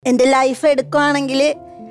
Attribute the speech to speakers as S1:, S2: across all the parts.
S1: എൻ്റെ ലൈഫ് എടുക്കുകയാണെങ്കിൽ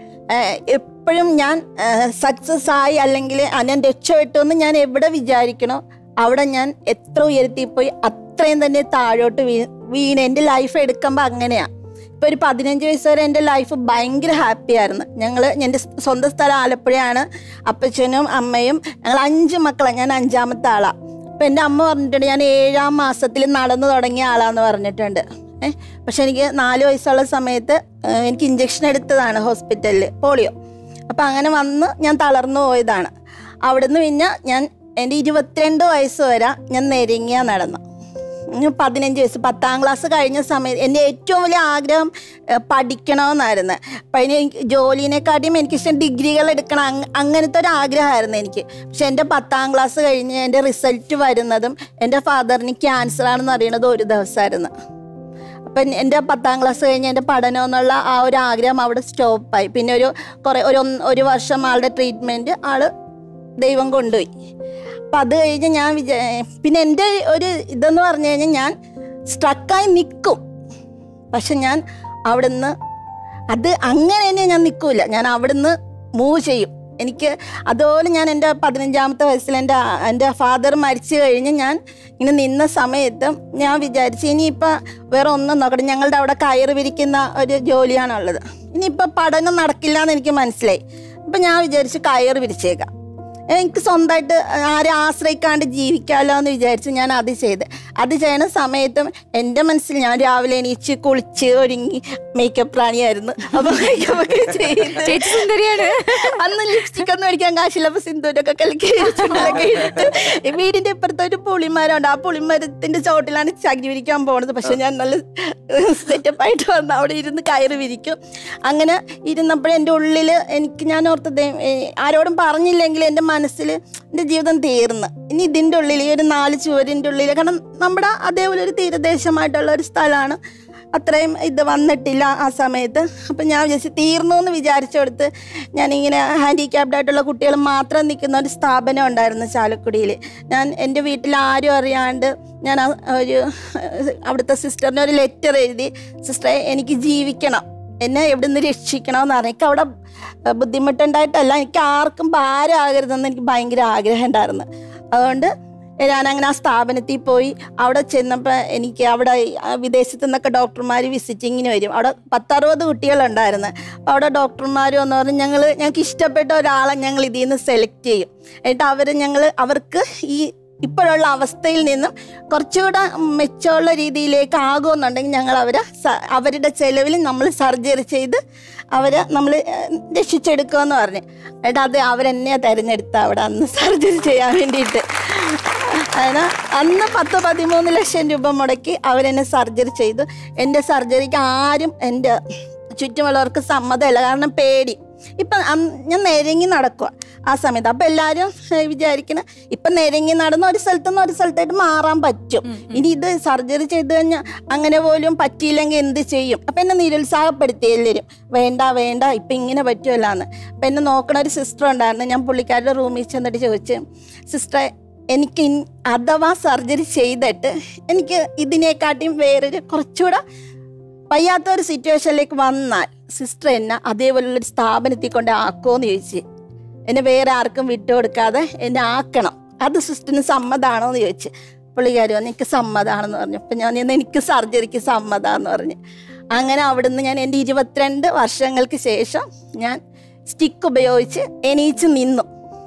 S1: എപ്പോഴും ഞാൻ സക്സസ് ആയി അല്ലെങ്കിൽ ആ, ഞാൻ രക്ഷപ്പെട്ടു എന്ന് ഞാൻ എവിടെ വിചാരിക്കണോ അവിടെ ഞാൻ എത്ര ഉയർത്തിപ്പോയി അത്രയും തന്നെ താഴോട്ട് വീ വീണ് എൻ്റെ ലൈഫ് എടുക്കുമ്പോൾ അങ്ങനെയാണ് ഇപ്പോൾ ഒരു പതിനഞ്ച് വയസ്സ് വരെ എൻ്റെ ലൈഫ് ഭയങ്കര ഹാപ്പി ആയിരുന്നു ഞങ്ങൾ എൻ്റെ സ്വന്തം സ്ഥലം ആലപ്പുഴയാണ് അപ്പച്ചനും അമ്മയും ഞങ്ങൾ അഞ്ച് മക്കളാണ് ഞാൻ അഞ്ചാമത്തെ ആളാണ് അപ്പം എൻ്റെ അമ്മ പറഞ്ഞിട്ടുണ്ട് ഞാൻ ഏഴാം മാസത്തിൽ നടന്നു തുടങ്ങിയ ആളാന്ന് പറഞ്ഞിട്ടുണ്ട് ഏഹ് പക്ഷെ എനിക്ക് നാല് വയസ്സുള്ള സമയത്ത് ഏഹ് എനിക്ക് ഇഞ്ചക്ഷൻ എടുത്തതാണ് ഹോസ്പിറ്റലിൽ പോളിയോ അപ്പം അങ്ങനെ വന്ന് ഞാൻ തളർന്നു പോയതാണ് അവിടുന്ന് പിന്നെ ഞാൻ എൻ്റെ ഇരുപത്തിരണ്ട് വയസ്സ് വരെ ഞാൻ നെരുങ്ങിയ നടന്നു ഞാൻ പതിനഞ്ച് വയസ്സ് പത്താം ക്ലാസ് കഴിഞ്ഞ സമയത്ത് എൻ്റെ ഏറ്റവും വലിയ ആഗ്രഹം ഏഹ്, പഠിക്കണമെന്നായിരുന്നു അപ്പം അതിന് എനിക്ക് ജോലിനെക്കാട്ടിയും എനിക്കിഷ്ടം ഡിഗ്രികൾ എടുക്കണം അങ്ങ- അങ്ങനത്തെ ഒരു ആഗ്രഹമായിരുന്നു എനിക്ക് പക്ഷെ എൻ്റെ പത്താം ക്ലാസ് കഴിഞ്ഞ് എൻ്റെ റിസൾട്ട് വരുന്നതും എൻ്റെ ഫാദറിന് ക്യാൻസർ ആണെന്ന് അറിയണത് ഒരു ദിവസമായിരുന്നു അപ്പം എൻ്റെ പത്താം ക്ലാസ് കഴിഞ്ഞ് എൻ്റെ പഠനം എന്നുള്ള ആ ഒരു ആഗ്രഹം അവിടെ സ്റ്റോപ്പായി പിന്നെ ഒരു കുറേ ഒരു ഒന്ന് ഒരു വർഷം ആളുടെ ട്രീറ്റ്മെൻറ്റ് ആള് ദൈവം കൊണ്ടുപോയി അപ്പം അത് കഴിഞ്ഞ് ഞാൻ വിചാ പിന്നെ എൻ്റെ ഒരു ഇതെന്ന് പറഞ്ഞു കഴിഞ്ഞാൽ ഞാൻ സ്ട്രക്കായി നിൽക്കും പക്ഷെ ഞാൻ അവിടുന്ന് അത് അങ്ങനെ തന്നെ ഞാൻ നിൽക്കൂല ഞാൻ അവിടുന്ന് മൂവ് ചെയ്യും എനിക്ക് അതുപോലെ ഞാൻ എൻ്റെ പതിനഞ്ചാമത്തെ വയസ്സിൽ എൻ്റെ എൻ്റെ ഫാദർ മരിച്ചു കഴിഞ്ഞ് ഞാൻ ഇങ്ങനെ നിന്ന സമയത്ത് ഞാൻ വിചാരിച്ചു ഇനിയിപ്പോൾ വേറെ ഒന്നും നോക്കട്ടെ ഞങ്ങളുടെ അവിടെ കയറ് വിരിക്കുന്ന ഒരു ജോലിയാണുള്ളത് ഇനിയിപ്പോൾ പഠനം നടക്കില്ല എന്ന് എനിക്ക് മനസ്സിലായി അപ്പം ഞാൻ വിചാരിച്ചു കയറ് വിരിച്ചേക്കാം എനിക്ക് സ്വന്തമായിട്ട് ആരെ ആശ്രയിക്കാണ്ട് ജീവിക്കാമല്ലോ എന്ന് വിചാരിച്ച് ഞാൻ അത് ചെയ്ത് അത് ചെയ്യണ സമയത്തും എൻ്റെ മനസ്സിൽ ഞാൻ രാവിലെ എണീച്ച് കുളിച്ച് ഒരുങ്ങി മേക്കപ്പ് റാണിയായിരുന്നു അപ്പൊ മേക്കപ്പ് ഒക്കെ ചെയ്ത്
S2: ചേച്ചി സുന്ദരിയാണ്
S1: അന്ന് ലിപ്സ്റ്റിക് ഒന്നും അടിക്കാൻ കാശില്ല അപ്പൊ സിന്ദൂരൊക്കെ കലക്കി ചുണ്ടിലൊക്കെ ഇട്ട് ഈ വീടിന്റെ ഇപ്പുറത്തെ ഒരു പുളിമരമുണ്ട് ആ പുളിമരത്തിന്റെ ചോട്ടിലാണ് ചകിരി വിരിക്കാൻ പോണത് പക്ഷെ ഞാൻ നല്ല സെറ്റപ്പ് ആയിട്ട് വന്ന് അവിടെ ഇരുന്ന് കയറി വിരിക്കും അങ്ങനെ ഇരുന്നപ്പോഴേ എൻ്റെ ഉള്ളിൽ എനിക്ക് ഞാൻ ഓർത്ത ദൈവം, ഏ, ആരോടും പറഞ്ഞില്ലെങ്കിൽ എൻ്റെ മനസ്സിൽ എൻ്റെ ജീവിതം തീർന്ന് ഇനി ഇതിൻ്റെ ഉള്ളിൽ ഈ ഒരു നാല് ചുവരിൻ്റെ ഉള്ളിൽ കാരണം നമ്മുടെ അതേപോലെ ഒരു തീരദേശമായിട്ടുള്ള ഒരു സ്ഥലമാണ് അത്രയും ഇത് വന്നിട്ടില്ല ആ സമയത്ത് അപ്പം ഞാൻ വിചാരിച്ചു തീർന്നു എന്ന് വിചാരിച്ചെടുത്ത് ഞാനിങ്ങനെ ഹാൻഡിക്യാപ്ഡ് ആയിട്ടുള്ള കുട്ടികൾ മാത്രം നിൽക്കുന്ന ഒരു സ്ഥാപനം ഉണ്ടായിരുന്നു ചാലക്കുടിയിൽ ഞാൻ എൻ്റെ വീട്ടിൽ ആരും അറിയാണ്ട് ഞാൻ ആ ഒരു അവിടുത്തെ സിസ്റ്ററിന് ഒരു ലെറ്റർ എഴുതി സിസ്റ്ററെ എനിക്ക് ജീവിക്കണം എന്നെ എവിടെ നിന്ന് രക്ഷിക്കണമെന്ന് പറഞ്ഞു എനിക്ക് അവിടെ ബുദ്ധിമുട്ടുണ്ടായിട്ടല്ല എനിക്ക് ആർക്കും ഭാരമാകരുതെന്ന് എനിക്ക് ഭയങ്കര ആഗ്രഹം ഉണ്ടായിരുന്നു അതുകൊണ്ട് ഞാനങ്ങനെ ആ സ്ഥാപനത്തിൽ പോയി അവിടെ ചെന്നപ്പോൾ എനിക്ക് അവിടെ ആ വിദേശത്തു നിന്നൊക്കെ ഡോക്ടർമാർ വിസിറ്റിങ്ങിന് വരും അവിടെ പത്തറുപത് കുട്ടികളുണ്ടായിരുന്നു അപ്പോൾ അവിടെ ഡോക്ടർമാർ എന്ന് പറഞ്ഞ് ഞങ്ങൾ ഞങ്ങൾക്ക് ഇഷ്ടപ്പെട്ട ഒരാളെ ഞങ്ങൾ ഇതിൽ നിന്ന് സെലക്ട് ചെയ്യും എന്നിട്ട് അവർ ഞങ്ങൾ അവർക്ക് ഈ ഇപ്പോഴുള്ള അവസ്ഥയിൽ നിന്നും കുറച്ചുകൂടെ മെച്ചമുള്ള രീതിയിലേക്ക് ആകുമെന്നുണ്ടെങ്കിൽ ഞങ്ങൾ അവരെ സ- അവരുടെ ചെലവിൽ നമ്മൾ സർജറി ചെയ്ത് അവരെ നമ്മൾ രക്ഷിച്ചെടുക്കുമെന്ന് പറഞ്ഞു എന്നിട്ട് അത് അവരെന്നെയാണ് തിരഞ്ഞെടുത്ത അവിടെ അന്ന് സർജറി ചെയ്യാൻ വേണ്ടിയിട്ട് അതിന് അന്ന് പത്ത് പതിമൂന്ന് ലക്ഷം രൂപ മുടക്കി അവരെന്നെ സർജറി ചെയ്തു എൻ്റെ സർജറിക്ക് ആരും എൻ്റെ ചുറ്റുമുള്ളവർക്ക് സമ്മതമല്ല കാരണം പേടി ഇപ്പം അന്ന് ഞാൻ നിരങ്ങി നടക്കുക ആ സമയത്ത് അപ്പം എല്ലാവരും വിചാരിക്കണം ഇപ്പം നിരങ്ങി നടന്ന് ഒരു സ്ഥലത്തു നിന്ന് ഒരു സ്ഥലത്തായിട്ട് മാറാൻ പറ്റും ഇനി ഇത് സർജറി ചെയ്ത് കഴിഞ്ഞാൽ അങ്ങനെ പോലും പറ്റിയില്ലെങ്കിൽ എന്ത് ചെയ്യും അപ്പം എന്നെ നിരുത്സാഹപ്പെടുത്തി എല്ലാവരും വേണ്ട വേണ്ട ഇപ്പം ഇങ്ങനെ പറ്റുമല്ലോ എന്ന് അപ്പം എന്നെ നോക്കണ ഒരു സിസ്റ്റർ ഉണ്ടായിരുന്നു ഞാൻ പുള്ളിക്കാരുടെ റൂമിൽ ചെന്നിട്ട് ചോദിച്ചു സിസ്റ്ററെ എനിക്ക് ഇൻ- അഥവാ സർജറി ചെയ്തിട്ട് എനിക്ക് ഇതിനെക്കാട്ടിയും വേറൊരു കുറച്ചുകൂടെ വയ്യാത്ത ഒരു സിറ്റുവേഷനിലേക്ക് വന്നാൽ സിസ്റ്റർ എന്നെ അതേപോലുള്ളൊരു സ്ഥാപനത്തിൽ കൊണ്ട് ആക്കുമെന്ന് ചോദിച്ച് എന്നെ വേറെ ആർക്കും വിട്ടുകൊടുക്കാതെ എന്നെ ആക്കണം അത് സിസ്റ്ററിന് സമ്മതമാണോ എന്ന് ചോദിച്ച് പുള്ളിക്കാരി പറഞ്ഞു എനിക്ക് സമ്മതമാണെന്ന് പറഞ്ഞു അപ്പം ഞാൻ ഇന്ന് എനിക്ക് സർജറിക്ക് സമ്മതമാണെന്ന് പറഞ്ഞു അങ്ങനെ അവിടുന്ന് ഞാൻ എൻ്റെ ഇരുപത്തിരണ്ട് വർഷങ്ങൾക്ക് ശേഷം ഞാൻ സ്റ്റിക്ക് ഉപയോഗിച്ച് എണീച്ച് നിന്നു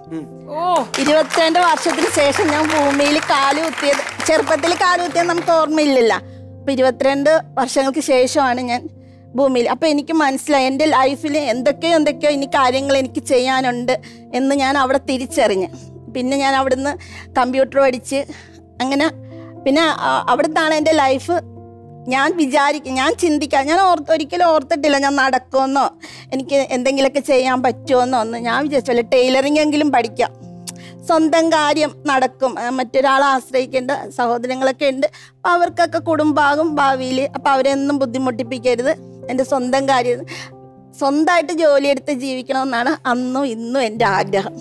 S2: ഓ
S1: ഇരുപത്തിരണ്ട് വർഷത്തിന് ശേഷം ഞാൻ ഭൂമിയിൽ കാല് കുത്തിയത് ചെറുപ്പത്തിൽ കാല് കുത്തിയത് നമുക്ക് ഓർമ്മയില്ലല്ലോ അപ്പൊ ഇരുപത്തിരണ്ട് വർഷങ്ങൾക്ക് ശേഷമാണ് ഞാൻ ഭൂമിയിൽ അപ്പൊ എനിക്ക് മനസ്സിലായി എൻ്റെ ലൈഫിൽ എന്തൊക്കെയോ എന്തൊക്കെയോ ഇനി കാര്യങ്ങൾ എനിക്ക് ചെയ്യാനുണ്ട് എന്ന് ഞാൻ അവിടെ തിരിച്ചറിഞ്ഞ് പിന്നെ ഞാൻ അവിടുന്ന് കമ്പ്യൂട്ടർ പഠിച്ച് അങ്ങനെ പിന്നെ ആ- അവിടുത്താണ് എൻ്റെ ലൈഫ് ഞാൻ വിചാരിക്കും ഞാൻ ചിന്തിക്കാം ഞാൻ ഓർത്ത് ഒരിക്കലും ഓർത്തിട്ടില്ല ഞാൻ നടക്കുമെന്നോ എനിക്ക് എന്തെങ്കിലുമൊക്കെ ചെയ്യാൻ പറ്റുമെന്നോ ഒന്നും ഞാൻ വിചാരിച്ചല്ല ടൈലറിംഗ് എങ്കിലും പഠിക്കാം സ്വന്തം കാര്യം നടക്കും ആ, മറ്റൊരാളെ ആശ്രയിക്കേണ്ട സഹോദരങ്ങളൊക്കെ ഉണ്ട് അപ്പോൾ അവർക്കൊക്കെ കുടുംബാകും ഭാവിയിൽ അപ്പോൾ അവരെയൊന്നും ബുദ്ധിമുട്ടിപ്പിക്കരുത് എൻ്റെ സ്വന്തം കാര്യം സ്വന്തമായിട്ട് ജോലിയെടുത്ത് ജീവിക്കണമെന്നാണ് അന്നും ഇന്നും എൻ്റെ ആഗ്രഹം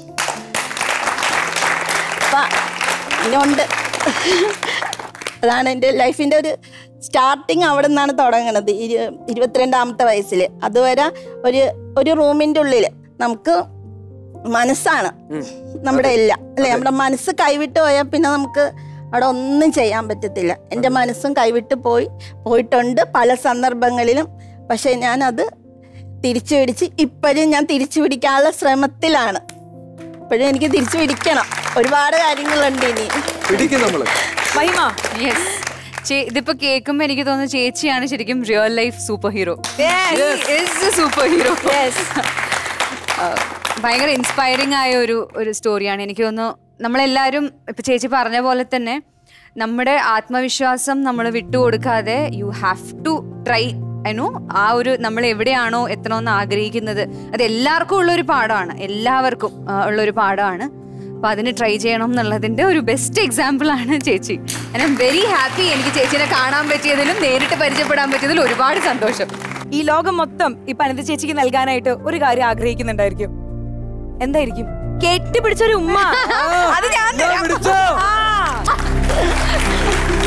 S1: അപ്പം ഇനിയുണ്ട് അതാണ് എൻ്റെ ലൈഫിൻ്റെ ഒരു സ്റ്റാർട്ടിങ് അവിടെ നിന്നാണ് തുടങ്ങണത് ഇരു ഇരുപത്തിരണ്ടാമത്തെ വയസ്സിൽ അതുവരെ ഒരു ഒരു റൂമിൻ്റെ ഉള്ളിൽ നമുക്ക് മനസ്സാണ് നമ്മുടെ എല്ലാം അല്ലെ നമ്മുടെ മനസ്സ് കൈവിട്ട് പോയാൽ പിന്നെ നമുക്ക് അവിടെ ഒന്നും ചെയ്യാൻ പറ്റത്തില്ല എൻ്റെ മനസ്സും കൈവിട്ട് പോയി പോയിട്ടുണ്ട് പല സന്ദർഭങ്ങളിലും പക്ഷേ ഞാനത് തിരിച്ചു പിടിച്ച് ഇപ്പോഴും ഞാൻ തിരിച്ചു പിടിക്കാനുള്ള ശ്രമത്തിലാണ് ഇപ്പോഴും എനിക്ക് തിരിച്ചു പിടിക്കണം ഒരുപാട് കാര്യങ്ങളുണ്ട് ഇനി
S3: പിടിക്കും നമ്മള്
S2: മഹിമ
S4: യെസ് ഇതിപ്പോ കേൾക്കുമ്പോ എനിക്ക് തോന്നുന്നു ചേച്ചിയാണ് ശരിക്കും real life super hero super hero ഭയങ്കര ഇൻസ്പയറിംഗ് ആയ ഒരു ഒരു സ്റ്റോറിയാണ് എനിക്ക് തോന്നുന്നു നമ്മളെല്ലാവരും ഇപ്പൊ ചേച്ചി പറഞ്ഞ പോലെ തന്നെ നമ്മുടെ ആത്മവിശ്വാസം നമ്മൾ വിട്ടുകൊടുക്കാതെ you have to try no ആ ഒരു നമ്മൾ എവിടെയാണോ എത്തണമെന്ന് ആഗ്രഹിക്കുന്നത് അത് എല്ലാവർക്കും ഉള്ള ഒരു പാഠമാണ് എല്ലാവർക്കും ആ, ഉള്ള ഒരു പാഠമാണ് അപ്പൊ അതിന് ട്രൈ ചെയ്യണം എന്നുള്ളതിന്റെ ഒരു ബെസ്റ്റ് എക്സാമ്പിൾ ആണ് ചേച്ചി ഐ എം വെരി ഹാപ്പി എനിക്ക് ചേച്ചിനെ കാണാൻ പറ്റിയതിലും നേരിട്ട് പരിചയപ്പെടാൻ പറ്റിയതിലും ഒരുപാട് സന്തോഷം
S2: ഈ ലോകം മൊത്തം ഇപ്പൊ അനിത ചേച്ചിക്ക് നൽകാനായിട്ട് ഒരു കാര്യം ആഗ്രഹിക്കുന്നുണ്ടായിരിക്കും എന്തായിരിക്കും കെട്ടിപ്പിടിച്ചൊരു ഉമ്മ അത് ഞാൻ
S3: ഞാൻ
S2: തരാം.
S3: പിടിച്ചോ?
S2: ആ.